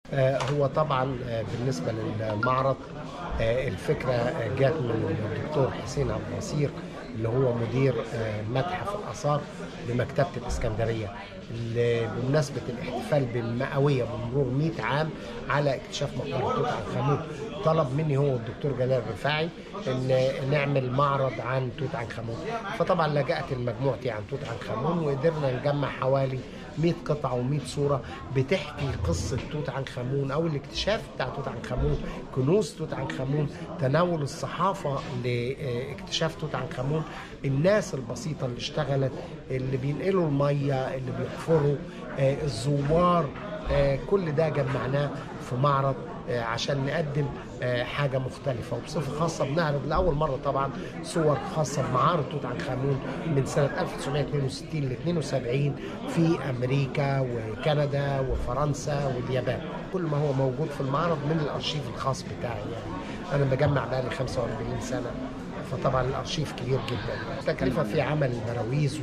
آه، هو طبعا آه، بالنسبة للمعرض آه، الفكرة جات من الدكتور حسين عبد النصير اللي هو مدير آه، متحف الآثار بمكتبة الإسكندرية اللي بمناسبة الاحتفال بالمئوية بمرور 100 عام على اكتشاف مقبرة توت عنخ آمون طلب مني هو والدكتور جلال الرفاعي ان نعمل معرض عن توت عنخ آمون فطبعا لجأت لمجموعتي عن توت عنخ آمون وقدرنا نجمع حوالي 100 قطعة و100 صورة بتحكي قصة توت عنخ آمون أو الاكتشاف بتاع توت عنخ آمون كنوز توت عنخ آمون تناول الصحافة لاكتشاف توت عنخ آمون الناس البسيطة اللي اشتغلت اللي بينقلوا المية اللي بيحفروا آه، الزوار آه، كل ده جمعناه في معرض آه، عشان نقدم آه، حاجة مختلفة وبصفة خاصة بنعرض لأول مرة طبعا صور خاصة بمعارض توت عنخ آمون من سنة 1962 ل 72 في أمريكا وكندا وفرنسا واليابان كل ما هو موجود في المعرض من الأرشيف الخاص بتاعي يعني أنا بجمع بقالي 45 سنة فطبعا الارشيف كبير جدا التكلفه في عمل البراويز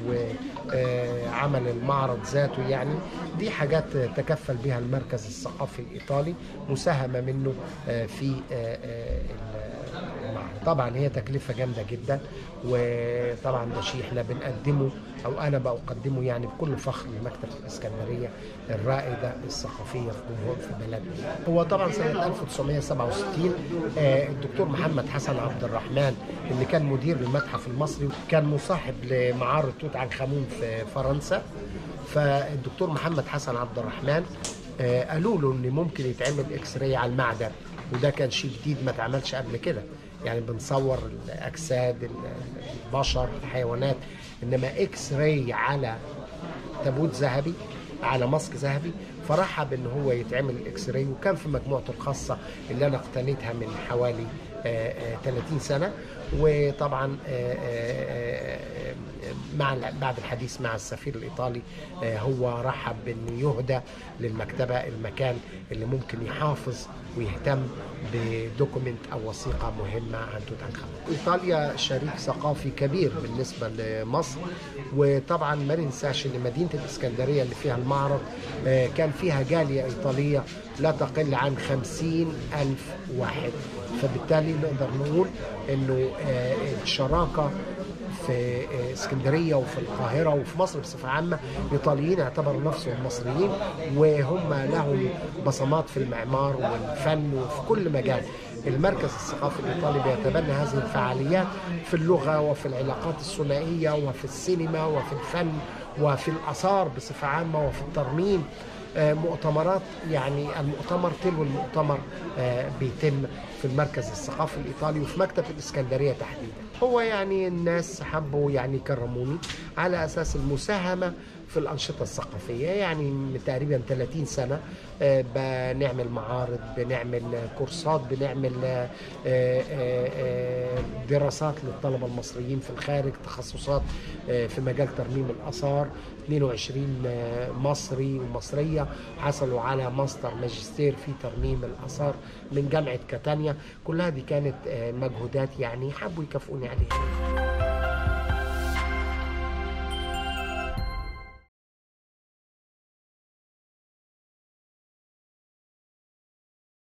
وعمل المعرض ذاته يعني دي حاجات تكفل بها المركز الثقافي الايطالي مساهمه منه آه، في آه، آه، المعرض طبعا هي تكلفه جامده جدا وطبعا ده شيء احنا بنقدمه او انا بقدمه يعني بكل فخر لمكتبه الاسكندريه الرائده الثقافيه في جمهور في بلدنا هو طبعا سنه 1967 آه، الدكتور محمد حسن عبد الرحمن اللي كان مدير المتحف المصري كان مصاحب لمعارض توت عنخ امون في فرنسا فالدكتور محمد حسن عبد الرحمن آه، قالوا له ان ممكن يتعمل اكس راي على المعدن وده كان شيء جديد ما اتعملش قبل كده يعني بنصور الاجساد البشر الحيوانات انما اكس راي على تابوت ذهبي على ماسك ذهبي فرحب ان هو يتعمل اكس راي وكان في مجموعته الخاصه اللي انا اقتنيتها من حوالي آه، آه، 30 سنه وطبعا آه، آه، آه، مع بعد الحديث مع السفير الايطالي آه، هو رحب بان يهدى للمكتبه المكان اللي ممكن يحافظ ويهتم بدوكيمنت او وثيقه مهمه عن توت عنخ امون. ايطاليا شريك ثقافي كبير بالنسبه لمصر وطبعا ما ننساش ان مدينه الاسكندريه اللي فيها المعرض آه، كان فيها جاليه ايطاليه لا تقل عن خمسين ألف واحد فبالتالي نقدر نقول انه آه، الشراكه في اسكندريه وفي القاهره وفي مصر بصفه عامه الايطاليين اعتبروا نفسهم مصريين وهم لهم بصمات في المعمار والفن وفي كل مجال المركز الثقافي الايطالي بيتبنى هذه الفعاليات في اللغه وفي العلاقات الثنائيه وفي السينما وفي الفن وفي الاثار بصفه عامه وفي الترميم آه، مؤتمرات يعني المؤتمر تلو المؤتمر آه، بيتم في المركز الثقافي الايطالي وفي مكتب الاسكندريه تحديدا هو يعني الناس حبوا يعني يكرموني على اساس المساهمه في الانشطه الثقافيه يعني من تقريبا 30 سنه آه، بنعمل معارض بنعمل كورسات بنعمل آه، آه، آه، دراسات للطلبه المصريين في الخارج تخصصات آه، في مجال ترميم الاثار 22 آه، مصري ومصريه حصلوا على ماستر ماجستير في ترميم الاثار من جامعه كاتانيا كلها دي كانت آه، مجهودات يعني حبوا يكافئوني عليها